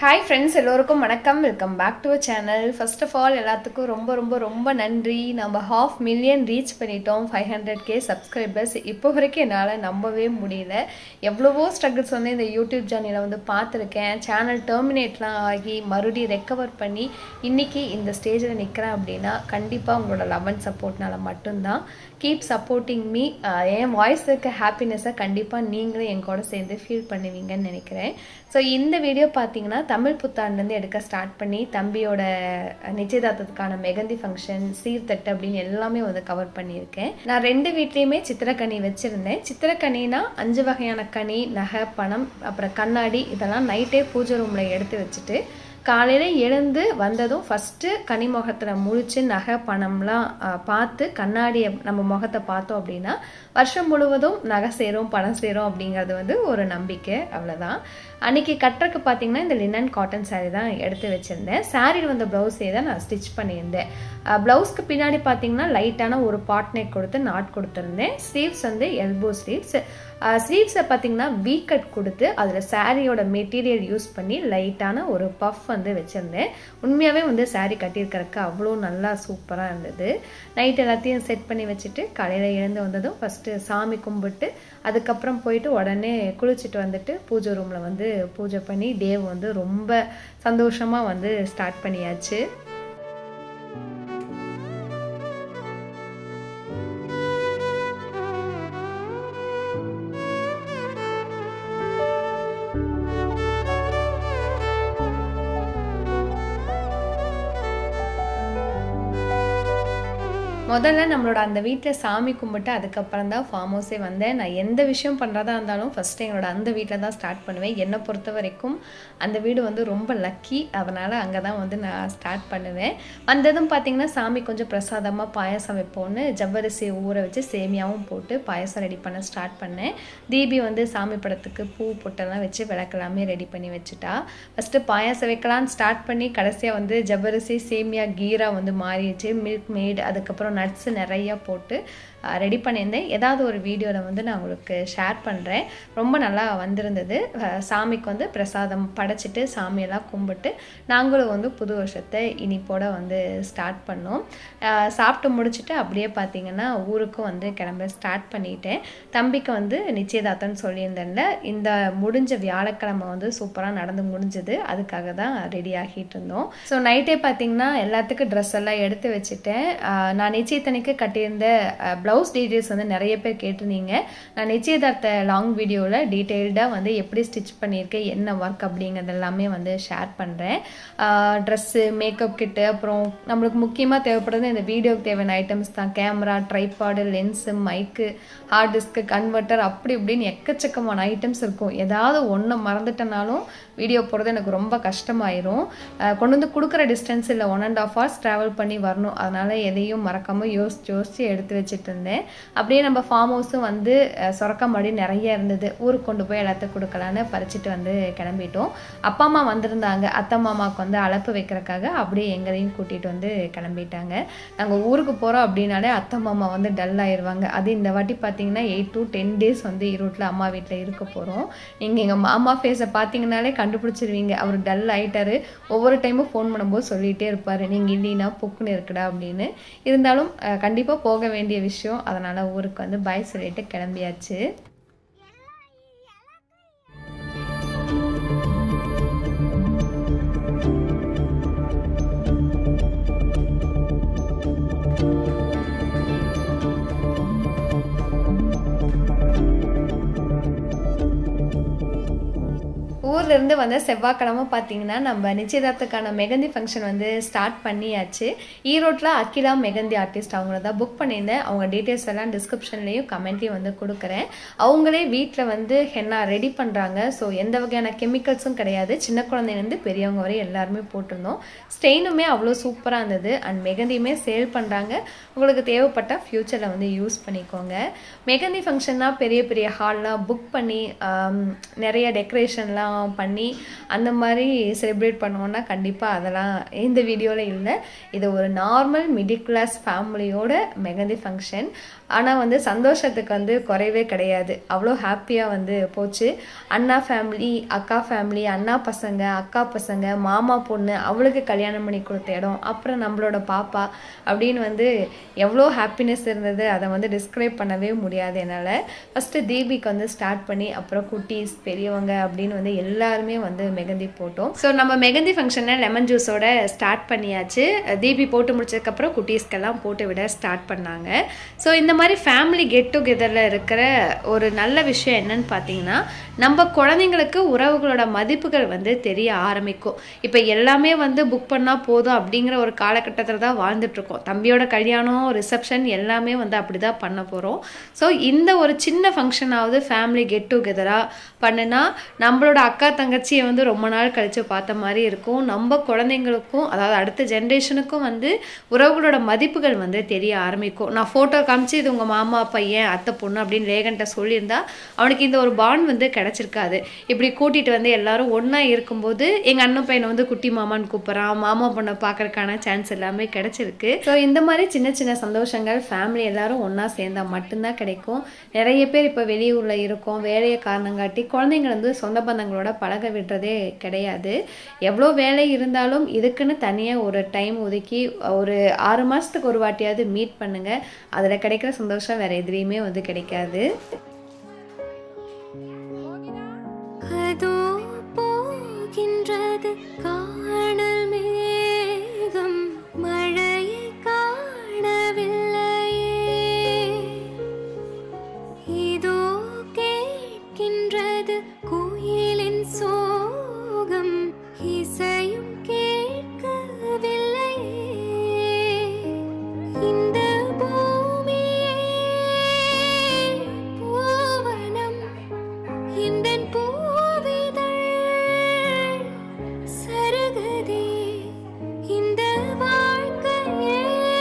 hi friends எல்லோருக்கும் வணக்கம் welcome back to channel first of all எல்லாத்துக்கும் ரொம்ப ரொம்ப ரொம்ப நன்றி நம்ம ஹாஃப் மில்லியன் ரீச் பண்ணிட்டோம் ஃபைவ் ஹண்ட்ரட் கே சப்ஸ்கிரைபர்ஸ் இப்போ வரைக்கும் என்னால் நம்பவே முடியல எவ்வளவோ ஸ்ட்ரகிள்ஸ் வந்து இந்த யூடியூப் சேனலில் வந்து பார்த்துருக்கேன் சேனல் டெர்மினேட்லாம் ஆகி மறுபடியும் ரெக்கவர் பண்ணி இன்றைக்கி இந்த ஸ்டேஜில் நிற்கிறேன் அப்படின்னா கண்டிப்பாக உங்களோட லவ் அண்ட் சப்போர்ட்னால மட்டும்தான் கீப் சப்போர்ட்டிங் மீ என் வாய்ஸ் இருக்க ஹாப்பினஸை கண்டிப்பாக நீங்களும் என் கூட சேர்ந்து ஃபீல் பண்ணுவீங்கன்னு நினைக்கிறேன் ஸோ இந்த வீடியோ பார்த்தீங்கன்னா தமிழ் புத்தாண்டுலேருந்து எடுக்க ஸ்டார்ட் பண்ணி தம்பியோட நிச்சயதார்த்தத்துக்கான மெகந்தி ஃபங்க்ஷன் சீர்தட்டு அப்படின்னு எல்லாமே வந்து கவர் பண்ணியிருக்கேன் நான் ரெண்டு வீட்லேயுமே சித்திரக்கனி வச்சுருந்தேன் சித்திரக்கனினா அஞ்சு வகையான கனி நகை பணம் அப்புறம் கண்ணாடி இதெல்லாம் நைட்டே பூஜை ரூமில் எடுத்து வச்சுட்டு காலையில் எழுந்து வந்ததும் ஃபஸ்ட்டு கனி முகத்தில் முழிச்சு நகை பணம்லாம் பார்த்து கண்ணாடியை நம்ம முகத்தை பார்த்தோம் அப்படின்னா வருஷம் முழுவதும் நகை சேரும் பணம் சேரும் அப்படிங்கிறது வந்து ஒரு நம்பிக்கை அவ்வளோதான் அன்றைக்கி கட்டுறக்கு பார்த்தீங்கன்னா இந்த லினன் காட்டன் சாரீ தான் எடுத்து வச்சுருந்தேன் சாரியில் வந்த ப்ளவுஸே தான் நான் ஸ்டிச் பண்ணியிருந்தேன் ப்ளவுஸ்க்கு பின்னாடி பார்த்தீங்கன்னா லைட்டான ஒரு பாட் நெக் கொடுத்து நாட் கொடுத்துருந்தேன் ஸ்லீவ்ஸ் வந்து எல்போ ஸ்லீவ்ஸ் ஸ்லீவ்ஸை பார்த்தீங்கன்னா வீ கட் கொடுத்து அதில் சாரியோட மெட்டீரியல் யூஸ் பண்ணி லைட்டான ஒரு பஃப் வந்து வச்சுருந்தேன் உண்மையாகவே வந்து சாரீ கட்டியிருக்கிறதுக்கு அவ்வளோ நல்லா சூப்பராக இருந்தது நைட் எல்லாத்தையும் செட் பண்ணி வச்சுட்டு காலையில் எழுந்து வந்ததும் ஃபஸ்ட்டு சாமி கும்பிட்டு அதுக்கப்புறம் போயிட்டு உடனே குளிச்சுட்டு வந்துட்டு பூஜை ரூமில் வந்து பூஜை பண்ணி டேவ் வந்து ரொம்ப சந்தோஷமாக வந்து ஸ்டார்ட் பண்ணியாச்சு முதல்ல நம்மளோட அந்த வீட்டில் சாமி கும்பிட்டு அதுக்கப்புறம் தான் ஃபார்ம் ஹவுஸே வந்தேன் நான் எந்த விஷயம் பண்ணுறதா இருந்தாலும் ஃபஸ்ட்டு எங்களோட அந்த வீட்டில் தான் ஸ்டார்ட் பண்ணுவேன் என்னை பொறுத்த வரைக்கும் அந்த வீடு வந்து ரொம்ப லக்கி அதனால் அங்கே தான் வந்து நான் ஸ்டார்ட் பண்ணுவேன் வந்ததும் பார்த்திங்கன்னா சாமி கொஞ்சம் பிரசாதமாக பாயசம் வைப்போன்னு ஜவ்வரிசி ஊற வச்சு சேமியாவும் போட்டு பாயசம் ரெடி பண்ண ஸ்டார்ட் பண்ணேன் தீபி வந்து சாமி படத்துக்கு பூ பொட்டெல்லாம் வச்சு விளக்கெல்லாமே ரெடி பண்ணி வச்சுட்டா ஃபஸ்ட்டு பாயசம் வைக்கலான்னு ஸ்டார்ட் பண்ணி கடைசியாக வந்து ஜவ்வரிசி சேமியா கீரா வந்து மாறிடுச்சு மில்க் மேட் அதுக்கப்புறம் நட்ஸு நிறையா போட்டு ரெடி பண்ணியிருந்தேன் ஏதாவது ஒரு வீடியோவில் வந்து நான் உங்களுக்கு ஷேர் பண்ணுறேன் ரொம்ப நல்லா வந்திருந்தது சாமிக்கு வந்து பிரசாதம் படைச்சிட்டு சாமியெல்லாம் கும்பிட்டு நாங்களும் வந்து புது வருஷத்தை இனிப்போட வந்து ஸ்டார்ட் பண்ணோம் சாப்பிட்டு முடிச்சுட்டு அப்படியே பார்த்தீங்கன்னா ஊருக்கும் வந்து கிளம்ப ஸ்டார்ட் பண்ணிட்டேன் தம்பிக்கு வந்து நிச்சயதார்த்தம்னு சொல்லியிருந்தேன்ல இந்த முடிஞ்ச வியாழக்கிழமை வந்து சூப்பராக நடந்து முடிஞ்சது அதுக்காக தான் ரெடி ஆகிட்டு இருந்தோம் ஸோ நைட்டே பார்த்தீங்கன்னா எல்லாத்துக்கும் ட்ரெஸ் எல்லாம் எடுத்து வச்சுட்டேன் நான் நிச்சயத்தனைக்கு கட்டியிருந்த ப்ளவுஸ் டீட்டெயில்ஸ் வந்து நிறைய பேர் கேட்டிருந்தீங்க நான் நிச்சயதார்த்த லாங் வீடியோவில் டீட்டெயில்டாக வந்து எப்படி ஸ்டிச் பண்ணியிருக்கேன் என்ன ஒர்க் அப்படிங்கிறது எல்லாமே வந்து ஷேர் பண்ணுறேன் ட்ரெஸ்ஸு மேக்கப் கிட்டு அப்புறம் நம்மளுக்கு முக்கியமாக தேவைப்படுறது இந்த வீடியோக்கு தேவையான ஐட்டம்ஸ் தான் camera tripod lens mic hard disk converter அப்படி இப்படின்னு எக்கச்சக்கமான ஐட்டம்ஸ் இருக்கும் ஏதாவது ஒன்று மறந்துட்டனாலும் வீடியோ போடுறது எனக்கு ரொம்ப கஷ்டமாயிரும் கொண்டு வந்து கொடுக்குற டிஸ்டன்ஸ் இல்லை one and half hours travel பண்ணி வரணும் அதனால் எதையும் மறக்காமல் யோசிச்சு யோசிச்சு எடுத்து வச்சுட்டு இருந்தேன் அப்படியே நம்ம ஃபார்ம் ஹவுஸும் வந்து சொரக்க மடி நிறைய இருந்தது ஊருக்கு கொண்டு போய் எல்லாத்தையும் கொடுக்கலான்னு பறிச்சுட்டு வந்து கிளம்பிட்டோம் அப்பா அம்மா வந்திருந்தாங்க அத்தை மாமாவுக்கு வந்து அழைப்பு வைக்கிறக்காக அப்படியே எங்களையும் கூட்டிகிட்டு வந்து கிளம்பிட்டாங்க நாங்கள் ஊருக்கு போகிறோம் அப்படின்னாலே அத்தை மாமா வந்து டல் ஆயிடுவாங்க அது இந்த வாட்டி பார்த்தீங்கன்னா எயிட் டு டென் டேஸ் வந்து ஈரோட்டில் அம்மா வீட்டில் இருக்க போகிறோம் நீங்கள் எங்கள் மாமா ஃபேஸை பார்த்தீங்கனாலே கண்டுபிடிச்சிருவீங்க அவர் டல் ஆகிட்டாரு ஒவ்வொரு டைமும் ஃபோன் பண்ணும்போது சொல்லிகிட்டே இருப்பார் நீங்கள் இல்லைன்னா பொக்குன்னு இருக்குடா அப்படின்னு இருந்தாலும் கண்டிப்பாக போக வேண்டிய விஷயம் அதனால் ஊருக்கு வந்து பாய் சொல்லிட்டு கிளம்பியாச்சு ஊர்லேருந்து வந்த செவ்வாய்க்கிழமை பார்த்தீங்கன்னா நம்ம நிச்சயதார்த்தத்துக்கான மெகந்தி ஃபங்க்ஷன் வந்து ஸ்டார்ட் பண்ணியாச்சு ஈரோட்டில் அகிலா மெகந்தி ஆர்டிஸ்ட் அவங்கள தான் புக் பண்ணியிருந்தேன் அவங்க டீட்டெயில்ஸ் எல்லாம் டிஸ்கிரிப்ஷன்லேயும் கமெண்ட்லேயும் வந்து கொடுக்குறேன் அவங்களே வீட்டில் வந்து ஹென்னா ரெடி பண்ணுறாங்க ஸோ எந்த வகையான கெமிக்கல்ஸும் கிடையாது சின்ன குழந்தைலேருந்து பெரியவங்க வரை எல்லாருமே போட்டிருந்தோம் ஸ்டெயினுமே அவ்வளோ சூப்பராக இருந்தது அண்ட் மெகந்தியுமே சேல் பண்ணுறாங்க உங்களுக்கு தேவைப்பட்டால் ஃப்யூச்சரில் வந்து யூஸ் பண்ணிக்கோங்க மெகந்தி ஃபங்க்ஷன்னா பெரிய பெரிய ஹால்லாம் புக் பண்ணி நிறைய டெக்கரேஷன்லாம் பண்ணி அந்த மாதிரி செலிப்ரேட் பண்ணுவோன்னா கண்டிப்பாக அதெல்லாம் இந்த வீடியோவில் இல்லை இது ஒரு நார்மல் மிடில் கிளாஸ் ஃபேமிலியோட மெகந்தி ஃபங்க்ஷன் ஆனால் வந்து சந்தோஷத்துக்கு வந்து குறைவே கிடையாது அவ்வளோ ஹாப்பியாக வந்து போச்சு அண்ணா ஃபேமிலி அக்கா ஃபேமிலி அண்ணா பசங்க அக்கா பசங்க மாமா பொண்ணு அவளுக்கு கல்யாணம் பண்ணி கொடுத்த இடம் அப்புறம் நம்மளோட பாப்பா அப்படின்னு வந்து எவ்வளோ ஹாப்பினஸ் இருந்தது அதை வந்து டிஸ்கிரைப் பண்ணவே முடியாது என்னால் ஃபஸ்ட்டு தீபிக்கு வந்து ஸ்டார்ட் பண்ணி அப்புறம் குட்டீஸ் பெரியவங்க அப்படின்னு வந்து எல்லாருமே வந்து மெகந்தி போட்டோம் ஸோ நம்ம மெகந்தி ஃபங்க்ஷனை லெமன் ஜூஸோட ஸ்டார்ட் பண்ணியாச்சு தீபி போட்டு முடிச்சதுக்கப்புறம் குட்டீஸ்க்கெல்லாம் போட்டு விட ஸ்டார்ட் பண்ணாங்க ஸோ இந்த மாதிரி ஃபேமிலி கெட் டுகெதரில் இருக்கிற ஒரு நல்ல விஷயம் என்னன்னு பார்த்தீங்கன்னா நம்ம குழந்தைங்களுக்கு உறவுகளோட மதிப்புகள் வந்து தெரிய ஆரம்பிக்கும் இப்போ எல்லாமே வந்து புக் பண்ணால் போதும் அப்படிங்கிற ஒரு காலகட்டத்தில் தான் வாழ்ந்துட்டுருக்கோம் தம்பியோட கல்யாணம் ரிசப்ஷன் எல்லாமே வந்து அப்படி தான் பண்ண போகிறோம் ஸோ இந்த ஒரு சின்ன ஃபங்க்ஷனாவது ஃபேமிலி கெட் டுகெதராக பண்ணுனா நம்மளோட அக்கா தங்கச்சியை வந்து ரொம்ப நாள் கழித்து பார்த்த மாதிரி இருக்கும் நம்ம குழந்தைங்களுக்கும் அதாவது அடுத்த ஜென்ரேஷனுக்கும் வந்து உறவுகளோட மதிப்புகள் வந்து தெரிய ஆரம்பிக்கும் நான் ஃபோட்டோ காமிச்சு இது உங்கள் மாமா பையன் அத்தை பொண்ணு அப்படின்னு லேகன்ட்ட சொல்லியிருந்தா அவனுக்கு இந்த ஒரு பாண்ட் வந்து கிடச்சிருக்காது இப்படி கூட்டிகிட்டு வந்து எல்லாரும் ஒன்றா இருக்கும்போது எங்கள் அண்ணன் பையனை வந்து குட்டி மாமான்னு கூப்பிட்றான் மாமா பொண்ணை பார்க்கறதுக்கான சான்ஸ் எல்லாமே கிடச்சிருக்கு ஸோ இந்த மாதிரி சின்ன சின்ன சந்தோஷங்கள் ஃபேமிலி எல்லாரும் ஒன்றா சேர்ந்தால் மட்டும்தான் கிடைக்கும் நிறைய பேர் இப்போ வெளியூரில் இருக்கோம் வேலையை காரணம் காட்டி குழந்தைங்க வந்து சொந்த பந்தங்களோட பழக விடுறதே கிடையாது எவ்வளோ வேலை இருந்தாலும் இதுக்குன்னு தனியாக ஒரு டைம் ஒதுக்கி ஒரு ஆறு மாதத்துக்கு ஒரு வாட்டியாவது மீட் பண்ணுங்கள் அதில் கிடைக்கிற சந்தோஷம் வேறு எதுலேயுமே வந்து கிடைக்காது அதோ போகின்றது காணல் மேகம் மழையை காணவில்லையே இதோ கேட்கின்றது குயிலின் சோகம் இசையும் கேட்கவில்லையே இந்த பூமியே பூவனம் இந்தன் பூவிதழ் சருகுதே இந்த வாழ்க்கையே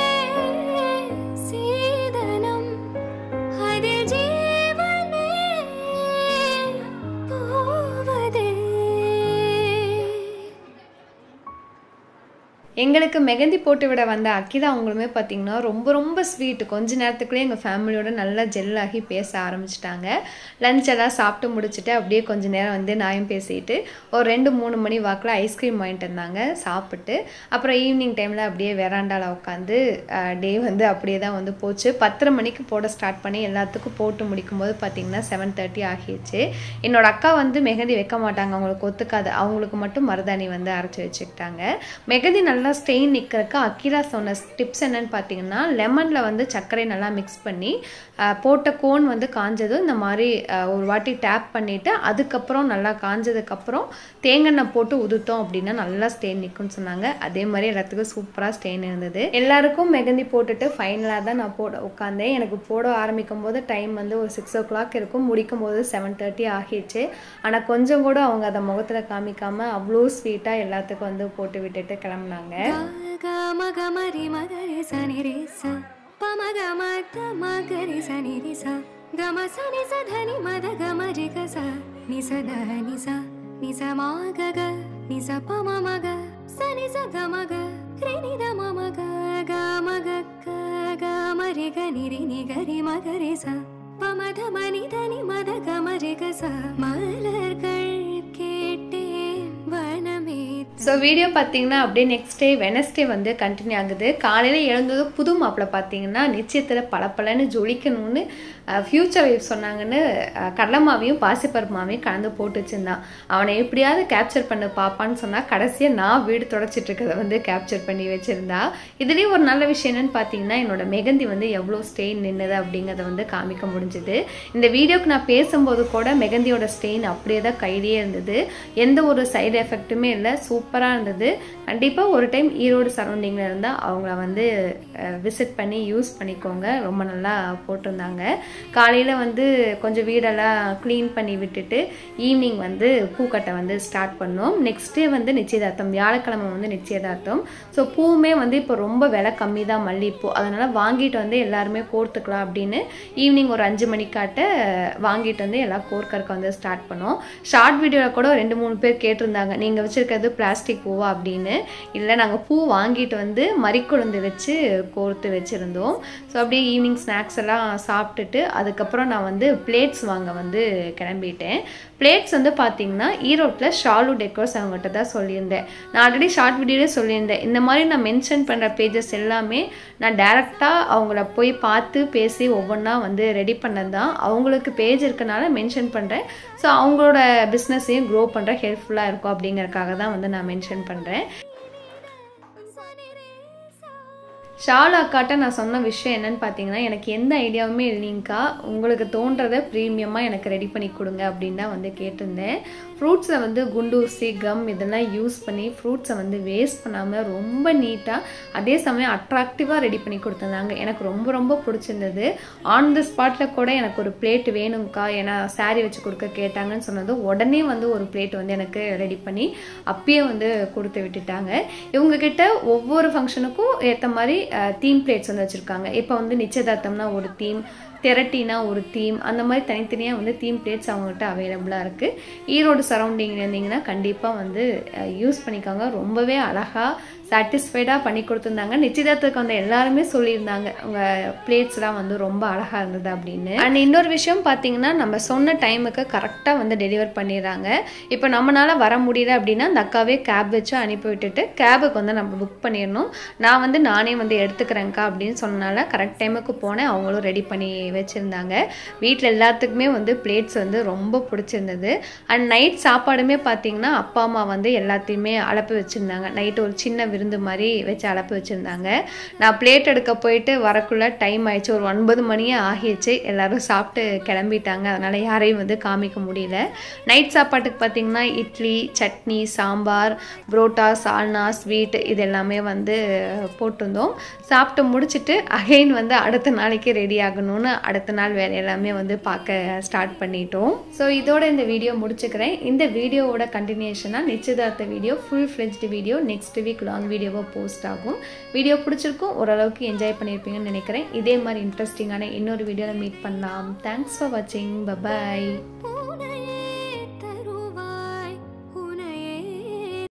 சீதனம் அதில் ஜீவனே போவதே எங்களுக்கு மெகந்தி போட்டு விட வந்த அக்கிதா அவங்களுமே பார்த்தீங்கன்னா ரொம்ப ரொம்ப ஸ்வீட் கொஞ்ச நேரத்துக்குள்ளே எங்கள் ஃபேமிலியோட நல்லா ஜெல்லாகி பேச ஆரம்பிச்சிட்டாங்க லஞ்ச் எல்லாம் சாப்பிட்டு முடிச்சுட்டு அப்படியே கொஞ்ச நேரம் வந்து நாயும் பேசிட்டு ஒரு ரெண்டு மூணு மணி வாக்கில் ஐஸ்கிரீம் வாங்கிட்டு வந்தாங்க சாப்பிட்டு அப்புறம் ஈவினிங் டைமில் அப்படியே வெராண்டாவில் உட்காந்து டே வந்து அப்படியே தான் வந்து போச்சு பத்தரை மணிக்கு போட ஸ்டார்ட் பண்ணி எல்லாத்துக்கும் போட்டு முடிக்கும் போது பார்த்தீங்கன்னா செவன் தேர்ட்டி ஆகிடுச்சு என்னோட அக்கா வந்து மெகந்தி வைக்க மாட்டாங்க அவங்களுக்கு ஒத்துக்காது அவங்களுக்கு மட்டும் மருதாணி வந்து அரைச்சி வச்சுக்கிட்டாங்க மெகந்தி நல்லா ஸ்டெயின் நிற்கிறதுக்கு அக்கிரா சொன்ன டிப்ஸ் என்னன்னு பார்த்தீங்கன்னா லெமனில் வந்து சர்க்கரை நல்லா மிக்ஸ் பண்ணி அஹ், போட்ட கோன் வந்து காஞ்சதும் இந்த மாதிரி அஹ், ஒரு வாட்டி டேப் பண்ணிவிட்டு அதுக்கப்புறம் நல்லா காஞ்சதுக்கப்புறம் தேங்காய் போட்டு உதுத்தோம் அப்படின்னா நல்லா ஸ்டெயின் நிற்கும்னு சொன்னாங்க அதே மாதிரி எல்லாத்துக்கும் சூப்பராக ஸ்டெயின் இருந்தது எல்லாருக்கும் மெகந்தி போட்டுட்டு ஃபைனலாக தான் நான் போட உட்காந்தேன் எனக்கு போட ஆரம்பிக்கும் போது டைம் வந்து ஒரு சிக்ஸ் ஓ கிளாக் இருக்கும் முடிக்கும் போது செவன் தேர்ட்டி ஆகிடுச்சு ஆனால் கொஞ்சம் கூட அவங்க அதை முகத்தில் காமிக்காம அவ்வளோ ஸ்வீட்டாக எல்லாத்துக்கும் வந்து போட்டு விட்டுட்டு கிளம்புனாங்க ಗ ಮಗ ಮರಿ ಮಗರಿ ಸನಿ ರೇ ಸ ಪ ಮಗ ಮದ ಮಗರಿ ಸನಿ ರಿ ಸ ಗ ಮ ಸ ನಿ ಸ ಧ ನಿ ಮದ ಗ ಮ ರಿ ಗ ಸ ನಿ ಸ ಧ ನಿ ಸ ನಿ ಸ ಮ ಗ ಗ ನಿ ಸ ಪ ಮ ಮ ಗ ಸ ನಿ ಸ ಗ ಮ ಗ ರಿ ನಿ ದ ಮ ಮ ಗ ಗ ಮ ಗ ಗ ಗ ಮ ರಿ ಗ ನಿ ರಿ ನಿ ಗ ரி ம க ரி ச ப ம த ம நி த நி ம த க ம ரி க ச மலர்கள் கேட்டேன் வனமே ஸோ வீடியோ பார்த்தீங்கன்னா அப்படியே நெக்ஸ்ட் டே வெனஸ்டே வந்து கண்டினியூ ஆகுது காலையில் எழுந்ததும் புது மாப்பிள்ளை பார்த்தீங்கன்னா நிச்சயத்தில் பளபளன்னு ஜொலிக்கணும்னு ஃப்யூச்சர் வைஃப் சொன்னாங்கன்னு அஹ், கடலை மாவையும் பாசிப்பருப்பு மாவையும் கலந்து போட்டு வச்சிருந்தான் அவனை எப்படியாவது கேப்சர் பண்ண பாப்பான்னு சொன்னால் கடைசியாக நான் வீடு தொடச்சிட்டு இருக்கிறத வந்து கேப்சர் பண்ணி வச்சிருந்தா இதுலேயும் ஒரு நல்ல விஷயம் என்னன்னு பார்த்தீங்கன்னா என்னோட மெகந்தி வந்து எவ்வளோ ஸ்டெயின் நின்னுது அப்படிங்கிறத வந்து காமிக்க முடிஞ்சுது இந்த வீடியோக்கு நான் பேசும்போது கூட மெகந்தியோட ஸ்டெயின் அப்படியே தான் கையிலேயே இருந்தது எந்த ஒரு சைடு எஃபெக்ட்டுமே இல்லை சூப்பராக இருந்தது கண்டிப்பாக ஒரு டைம் ஈரோடு சரௌண்டிங்கில் இருந்தால் அவங்கள வந்து விசிட் பண்ணி யூஸ் பண்ணிக்கோங்க ரொம்ப நல்லா போட்டிருந்தாங்க காலையில் வந்து கொஞ்சம் வீடெல்லாம் க்ளீன் பண்ணி விட்டுட்டு ஈவினிங் வந்து பூக்கட்டை வந்து ஸ்டார்ட் பண்ணோம் நெக்ஸ்ட் டே வந்து நிச்சயதார்த்தம் வியாழக்கிழமை வந்து நிச்சயதார்த்தம் ஸோ பூவுமே வந்து இப்போ ரொம்ப விலை கம்மி தான் மல்லிகைப்பூ அதனால் வாங்கிட்டு வந்து எல்லாருமே கோர்த்துக்கலாம் அப்படின்னு ஈவினிங் ஒரு அஞ்சு மணிக்காட்ட வாங்கிட்டு வந்து எல்லாம் கோர்க்கறக்கு வந்து ஸ்டார்ட் பண்ணோம் ஷார்ட் வீடியோவில் கூட ரெண்டு மூணு பேர் கேட்டிருந்தாங்க நீங்கள் வச்சுருக்கிறது பிளாஸ்டிக் பிளாஸ்டிக் பூவா அப்படின்னு இல்லை நாங்கள் பூ வாங்கிட்டு வந்து மறிக்குழந்து வச்சு கோர்த்து வச்சுருந்தோம் ஸோ அப்படியே ஈவினிங் ஸ்நாக்ஸ் எல்லாம் சாப்பிட்டுட்டு அதுக்கப்புறம் நான் வந்து பிளேட்ஸ் வாங்க வந்து கிளம்பிட்டேன் பிளேட்ஸ் வந்து பார்த்தீங்கன்னா ஈரோட்டில் ஷாலு டெக்கோர்ஸ் அவங்ககிட்ட தான் சொல்லியிருந்தேன் நான் ஆல்ரெடி ஷார்ட் வீடியோலே சொல்லியிருந்தேன் இந்த மாதிரி நான் மென்ஷன் பண்ணுற பேஜஸ் எல்லாமே நான் டேரெக்டாக அவங்கள போய் பார்த்து பேசி ஒவ்வொன்றா வந்து ரெடி பண்ணது தான் அவங்களுக்கு பேஜ் இருக்கனால மென்ஷன் பண்ணுறேன் ஸோ அவங்களோட பிஸ்னஸையும் க்ரோ பண்ணுற ஹெல்ப்ஃபுல்லாக இருக்கும் அப்படிங்கறக்காக தான் வந்து நான் மென்ஷன் பண்ணுறேன் ஷாலு அக்காட்ட நான் சொன்ன விஷயம் என்னன்னு பார்த்தீங்கன்னா எனக்கு எந்த ஐடியாவுமே இல்லைங்கக்கா உங்களுக்கு தோன்றதை ப்ரீமியமாக எனக்கு ரெடி பண்ணி கொடுங்க அப்படின்னு தான் வந்து கேட்டிருந்தேன் ஃப்ரூட்ஸை வந்து குண்டூசி கம் இதெல்லாம் யூஸ் பண்ணி ஃப்ரூட்ஸை வந்து வேஸ்ட் பண்ணாமல் ரொம்ப நீட்டாக அதே சமயம் அட்ராக்டிவாக ரெடி பண்ணி கொடுத்துருந்தாங்க எனக்கு ரொம்ப ரொம்ப பிடிச்சிருந்தது ஆன் த ஸ்பாட்டில் கூட எனக்கு ஒரு பிளேட் வேணுங்க்கா ஏன்னா சாரீ வச்சு கொடுக்க கேட்டாங்கன்னு சொன்னது உடனே வந்து ஒரு பிளேட் வந்து எனக்கு ரெடி பண்ணி அப்பயே வந்து கொடுத்து விட்டுட்டாங்க இவங்கக்கிட்ட ஒவ்வொரு ஃபங்க்ஷனுக்கும் ஏற்ற மாதிரி தீம் பிளேட்ஸ் வந்து வச்சுருக்காங்க இப்போ வந்து நிச்சயதார்த்தம்னா ஒரு தீம் தெரட்டினா ஒரு தீம் அந்த மாதிரி தனித்தனியாக வந்து தீம் பிளேட்ஸ் அவங்ககிட்ட அவைலபிளாக இருக்குது ஈரோடு சரௌண்டிங்கில் இருந்தீங்கன்னா கண்டிப்பாக வந்து யூஸ் பண்ணிக்கோங்க ரொம்பவே அழகாக சாட்டிஸ்ஃபைடாக பண்ணி கொடுத்துருந்தாங்க நிச்சயதார்த்தத்துக்கு வந்து எல்லாருமே சொல்லியிருந்தாங்க உங்கள் பிளேட்ஸ்லாம் வந்து ரொம்ப அழகாக இருந்தது அப்படின்னு அண்ட் இன்னொரு விஷயம் பார்த்தீங்கன்னா நம்ம சொன்ன டைமுக்கு கரெக்டாக வந்து டெலிவர் பண்ணிடுறாங்க இப்போ நம்மளால் வர முடியல அப்படின்னா அந்த அக்காவே கேப் வச்சு அனுப்பி விட்டுட்டு கேபுக்கு வந்து நம்ம புக் பண்ணிடணும் நான் வந்து நானே வந்து எடுத்துக்கிறேங்க்கா அப்படின்னு சொன்னனால கரெக்ட் டைமுக்கு போனேன் அவங்களும் ரெடி பண்ணி வச்சுருந்தாங்க வீட்டில் எல்லாத்துக்குமே வந்து பிளேட்ஸ் வந்து ரொம்ப பிடிச்சிருந்தது அண்ட் நைட் சாப்பாடுமே பார்த்தீங்கன்னா அப்பா அம்மா வந்து எல்லாத்தையுமே அழப்பு வச்சுருந்தாங்க நைட்டு ஒரு சின்ன விருந்து மாதிரி வச்சு அழப்பு வச்சுருந்தாங்க நான் பிளேட் எடுக்க போயிட்டு வரக்குள்ள டைம் ஆயிடுச்சு ஒரு ஒன்பது மணியே ஆகிடுச்சு எல்லாரும் சாப்பிட்டு கிளம்பிட்டாங்க அதனால் யாரையும் வந்து காமிக்க முடியல நைட் சாப்பாட்டுக்கு பார்த்தீங்கன்னா இட்லி சட்னி சாம்பார் புரோட்டா சால்னா ஸ்வீட் இது எல்லாமே வந்து போட்டிருந்தோம் சாப்பிட்டு முடிச்சுட்டு அகைன் வந்து அடுத்த நாளைக்கு ரெடி ஆகணும்னு அடுத்த நாள் வேலை எல்லாமே வந்து பார்க்க ஸ்டார்ட் பண்ணிட்டோம் ஸோ இதோட இந்த வீடியோ முடிச்சுக்கிறேன் இந்த வீடியோவோட கண்டினியூஷனாக நிச்சயதார்த்த video full fledged video next week long வீடியோவாக போஸ்ட் ஆகும் வீடியோ பிடிச்சிருக்கும் ஓரளவுக்கு என்ஜாய் பண்ணியிருப்பீங்கன்னு நினைக்கிறேன் இதே மாதிரி இன்ட்ரெஸ்டிங்கான இன்னொரு வீடியோவில் மீட் பண்ணலாம் தேங்க்ஸ் ஃபார் வாட்சிங் பபாய்